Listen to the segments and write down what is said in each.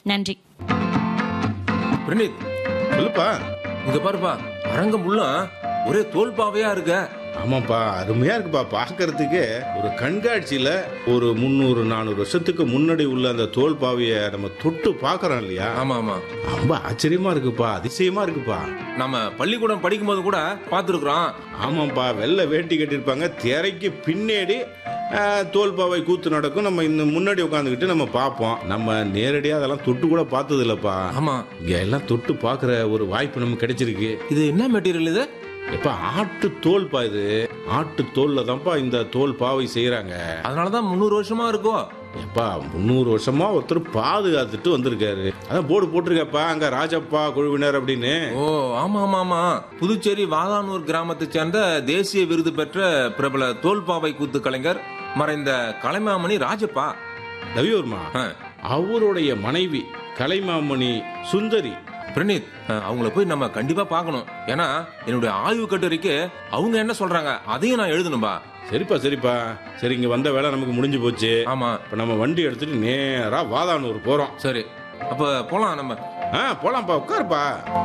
நன்றி பிரணீத் சொல்லுப்பா இங்க பாருப்பா அரங்கம் உள்ள ஒரே தோல் பாவையா இருக்க ஆமாப்பா அருமையா இருக்குப்பா பார்க்கறதுக்கு ஒரு கண்காட்சியில ஒரு முந்நூறு நானூறு வருஷத்துக்கு முன்னாடி உள்ள அந்த தோல் பாவையை நம்ம தொட்டு பார்க்கறோம் இல்லையா ஆமா ஆமா ரொம்ப ஆச்சரியமா இருக்குப்பா அதிசயமா இருக்குப்பா நம்ம பள்ளிக்கூடம் படிக்கும்போது கூட பார்த்துருக்குறோம் ஆமாப்பா வெள்ளை வேட்டி கட்டியிருப்பாங்க திரைக்கு பின்னாடி ஆஹ், தோல் பாவை கூத்து நடக்கும் நம்ம இந்த முன்னாடி உட்காந்துக்கிட்டு நம்ம பார்ப்போம் நம்ம நேரடியாக அதெல்லாம் தொட்டு கூட பார்த்தது இல்லப்பா ஆமா இங்க எல்லாம் தொட்டு பார்க்குற ஒரு வாய்ப்பு நமக்கு கிடைச்சிருக்கு இது என்ன மெட்டீரியல் இது எப்ப ஆட்டு தோல்ப்பா இது ஆட்டு தோல்ல தான்ப்பா இந்த தோல் பாவை செய்யறாங்க அதனாலதான் முந்நூறு வருஷமா இருக்கும் எப்பா முந்நூறு வருஷமா ஒருத்தர் பாதுகாத்துட்டு வந்திருக்காரு அதான் போர்டு போட்டிருக்கப்பா அங்க ராஜப்பா குழுவினர் அப்படின்னு ஓ ஆமா ஆமா ஆமா புதுச்சேரி வாதானூர் கிராமத்தை சேர்ந்த தேசிய விருது பெற்ற பிரபல தோல்பாவை கூத்து கலைஞர் மறைந்த கலைமாமணி ராஜப்பா ரவிவர்மா ஆ, அவருடைய மனைவி கலைமாமணி சுந்தரி பிரணீத் ஆ, அவங்கள போய் நம்ம கண்டிப்பா பார்க்கணும் ஏன்னா என்னுடைய ஆய்வு கட்டுரைக்கு அவங்க என்ன சொல்றாங்க அதையும் நான் எழுதணும்பா சரிப்பா சரிப்பா சரி இங்க வந்த வேலை நமக்கு முடிஞ்சு போச்சு ஆமா இப்ப நம்ம வண்டி எடுத்துட்டு நேரா வாதானூர் போறோம் சரி அப்ப போலாம் நம்ம ஆ போலாம்ப்பா உட்காருப்பா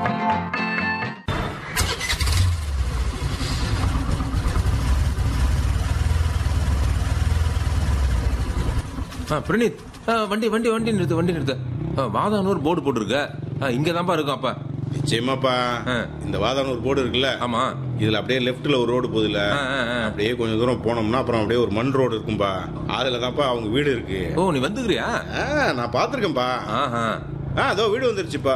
ஆ, பிரணீத் ஆ, வண்டி வண்டி வண்டி நிறுத்து வண்டி நிறுத்து ஆ, வாதானூர் போர்டு போட்டிருக்க இங்க தான்ப்பா இருக்கும் அப்ப நிச்சயமாப்பா ஆ. இந்த வாதானூர் போர்டு இருக்குல்ல ஆமா இதுல அப்படியே லெஃப்ட்ல ஒரு ரோடு போகுதுல ஆ, ஆ, ஆ. அப்படியே கொஞ்சம் தூரம் போனோம்னா அப்புறம் அப்படியே ஒரு மண் ரோடு இருக்கும்பா அதுல தான்ப்பா அவங்க வீடு இருக்கு ஓ நீ வந்துக்கிறியா ஆ, நான் பாத்திருக்கேன்பா ஆஹா ஆ அதோ வீடு வந்துருச்சுப்பா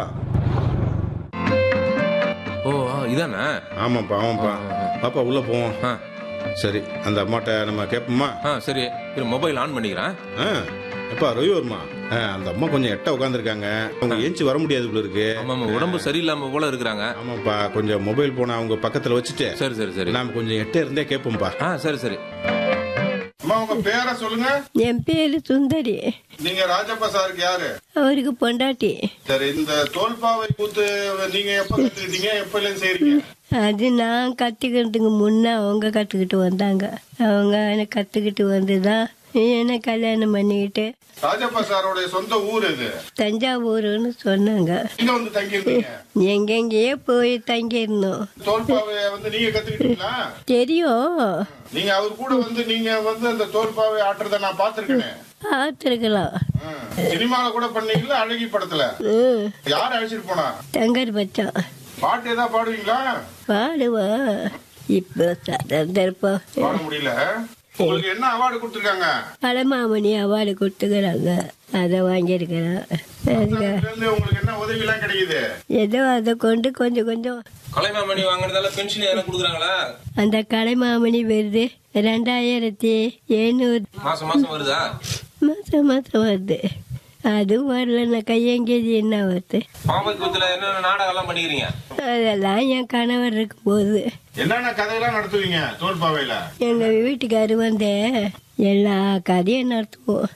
ஓ ஆ, இதானே ஆமாப்பா ஆமாப்பா பாப்பா உள்ள போவோம் ஆ, சரி அந்த அம்மாட்ட நம்ம கேட்போமா ஆ சரி இரு மொபைல் ஆன் பண்ணிக்கிறேன் ஆ எப்பா ரவிவர்மா ஆ, அந்த அம்மா கொஞ்சம் எட்ட உட்காந்துருக்காங்க அவங்க ஏஞ்சி வர முடியாது போல இருக்கு ஆமா ஆமா உடம்பு சரியில்லாம போல இருக்கிறாங்க ஆமாப்பா கொஞ்சம் மொபைல் போனை அவங்க பக்கத்துல வச்சுட்டு சரி சரி சரி நாம கொஞ்சம் எட்ட இருந்தே கேட்போம்ப்பா ஆ சரி சரி அம்மா உங்க பேரை சொல்லுங்க என் பேரு சுந்தரி நீங்க ராஜப்பா சாருக்கு யாரு அவருக்கு பொண்டாட்டி சரி இந்த தோல்பாவை கூத்து நீங்க எப்ப கத்துக்கிட்டீங்க எப்பல செய்றீங்க அது நான் கத்துக்கிறதுக்கு முன்ன அவங்க கத்துக்கிட்டு வந்தாங்க அவங்க எனக்கு கத்துக்கிட்டு வந்துதான் என்ன கல்யாணம் பண்ணிக்கிட்டு ராஜப்பா சாரோடைய சொந்த ஊர் இது தஞ்சாவூர்னு சொன்னாங்க இங்க வந்து தங்கி இருந்தீங்க எங்கெங்கேயோ போய் தங்கியிருந்தோம் தோல்பாவை வந்து நீங்க கத்துக்கிட்டீங்களா தெரியும் நீங்க அவர் கூட வந்து நீங்க வந்து அந்த தோல்பாவை ஆட்டுறத நான் பாத்திருக்கேன் பார்த்துருக்கலாம் சினிமால கூட பண்ணீங்களா அழகி படத்துல ம் யார் அழைச்சிட்டு போனா தங்கர் பச்சான் பாட்டு ஏதாவது பாடுவீங்களா பாடுவா இப்போ சந்தர்ப்பம் பாட முடியல உங்களுக்கு என்ன அவார்டு கொடுத்துருக்காங்க பழமாமணி அவார்டு கொடுத்துக்கிறாங்க அதை வாங்கியிருக்கிறேன் அதுக்கு அதுல இருந்து உங்களுக்கு என்ன உதவி எல்லாம் கிடைக்குது ஏதோ அதை கொண்டு கொஞ்சம் கொஞ்சம் கலைமாமணி வாங்குறதால பென்ஷன் எதனா கொடுக்குறாங்களா அந்த கலைமாமணி விருது ரெண்டாயிரத்தி எழுநூறு மாசம் மாசம் வருதா மாசம் மாசம் வருது அதுவும் வரலன்னா கையங்கேஜி என்ன வருது பாவை கூத்துல என்னென்ன நாடகம் எல்லாம் பண்ணிக்கிறீங்க அதெல்லாம் என் கணவர் இருக்கும்போது என்னென்ன கதையெல்லாம் நடத்துவீங்க தோல்பாவையில எங்க வீட்டுக்காரு வந்து எல்லா கதையும் நடத்துவோம்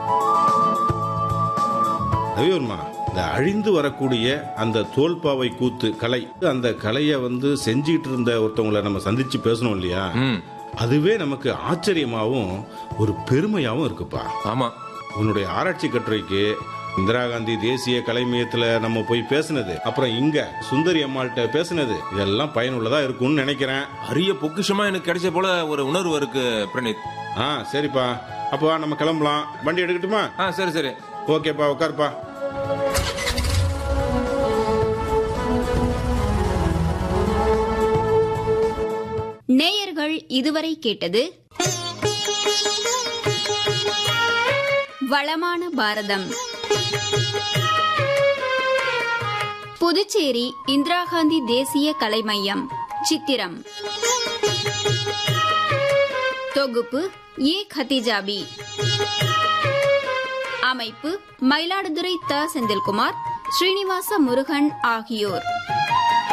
ரவிவர்மா இந்த அழிந்து வரக்கூடிய அந்த தோல்பாவை கூத்து கலை அந்த கலையை வந்து செஞ்சுக்கிட்டு இருந்த ஒருத்தவங்களை நம்ம சந்திச்சு பேசணும் இல்லையா ம் அதுவே நமக்கு ஆச்சரியமாவும் ஒரு பெருமையாவும் இருக்குப்பா ஆமா உன்னுடைய ஆராய்ச்சி கட்டுரைக்கு இந்திரா காந்தி தேசிய கலை மையத்துல நம்ம போய் பேசுனது அப்புறம் இங்க சுந்தரி அம்மாள்கிட்ட பேசுனது இதெல்லாம் பயனுள்ளதா இருக்கும்னு நினைக்கிறேன் அரிய பொக்கிஷமா எனக்கு கிடைச்ச போல ஒரு உணர்வு இருக்கு பிரணீத் ஆ சரிப்பா அப்போ நம்ம கிளம்பலாம் வண்டி எடுக்கட்டுமா ஆ சரி சரி ஓகேப்பா உட்காருப்பா நேயர்கள் இதுவரை கேட்டது வளமான பாரதம் புதுச்சேரி இந்திரா காந்தி தேசிய கலை மையம் சித்திரம் தொகுப்பு ஏ கத்திஜாபி அமைப்பு மயிலாடுதுறை த செந்தில்குமார் ஸ்ரீனிவாச முருகன் ஆகியோர்